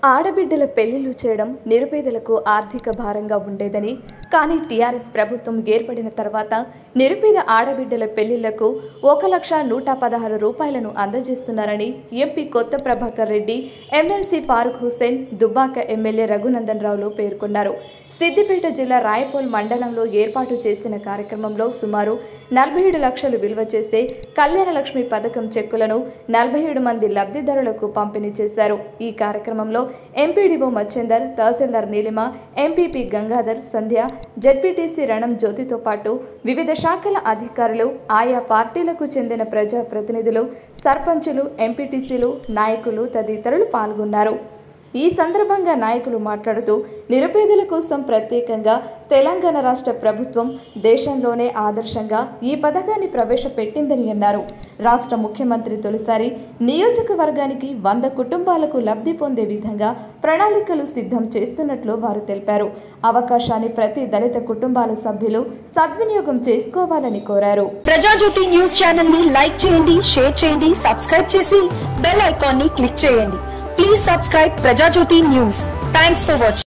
ఆడబిడ్డల పెళ్లిళ్లు చేయడం నిరుపేదలకు ఆర్థిక భారంగా ఉండేదని కానీ టీఆర్ఎస్ ప్రభుత్వం ఏర్పడిన తర్వాత నిరుపేద ఆడబిడ్డల పెళ్లిళ్లకు ఒక లక్ష నూట పదహారు రూపాయలను అందజేస్తున్నారని MP Kotha Prabhakar Reddy MLC Farooq Hussain Dubbaka MLA Raghunandan రావులు పేర్కొన్నారు సిద్దిపేట జిల్లా రాయపోల్ మండలంలో ఏర్పాటు చేసిన కార్యక్రమంలో సుమారు నలభై ఏడు లక్షలు విలువ చేసే కళ్యాణ లక్ష్మి పథకం చెక్కులను నలభై ఏడు మంది లబ్ధిదారులకు పంపిణీ చేశారు ఈ కార్యక్రమంలో ఎంపీడీఓ మచ్చేందర్ తహసీల్దార్ నీలిమ ఎంపీపీ గంగాధర్ సంధ్య జడ్పీటీసీ రణం జ్యోతితో పాటు వివిధ శాఖల అధికారులు ఆయా పార్టీలకు చెందిన ప్రజా ప్రతినిధులు సర్పంచులు ఎంపీటీసీలు నాయకులు తదితరులు పాల్గొన్నారు ఈ సందర్భంగా నాయకులు మాట్లాడుతూ నిరుపేదల కోసం ప్రత్యేకంగా తెలంగాణ రాష్ట్ర ప్రభుత్వం దేశంలోనే ఆదర్శంగా ఈ పథకాన్ని ప్రవేశపెట్టిందని అన్నారు రాష్ట్ర ముఖ్యమంత్రి తొలిసారి నియోజకవర్గానికి వంద కుటుంబాలకు లబ్ధి పొందే విధంగా ప్రణాళికలు సిద్ధం చేస్తున్నట్లు వారు తెలిపారు అవకాశాన్ని ప్రతి దళిత కుటుంబాల సభ్యులు సద్వినియోగం చేసుకోవాలని కోరారు ప్రజాజ్యోతి న్యూస్ ఛానల్ ని లైక్ చేయండి షేర్ చేయండి సబ్స్క్రైబ్ చేసి బెల్ ఐకాన్ ని క్లిక్ చేయండి please subscribe Prajajyothi news thanks for watching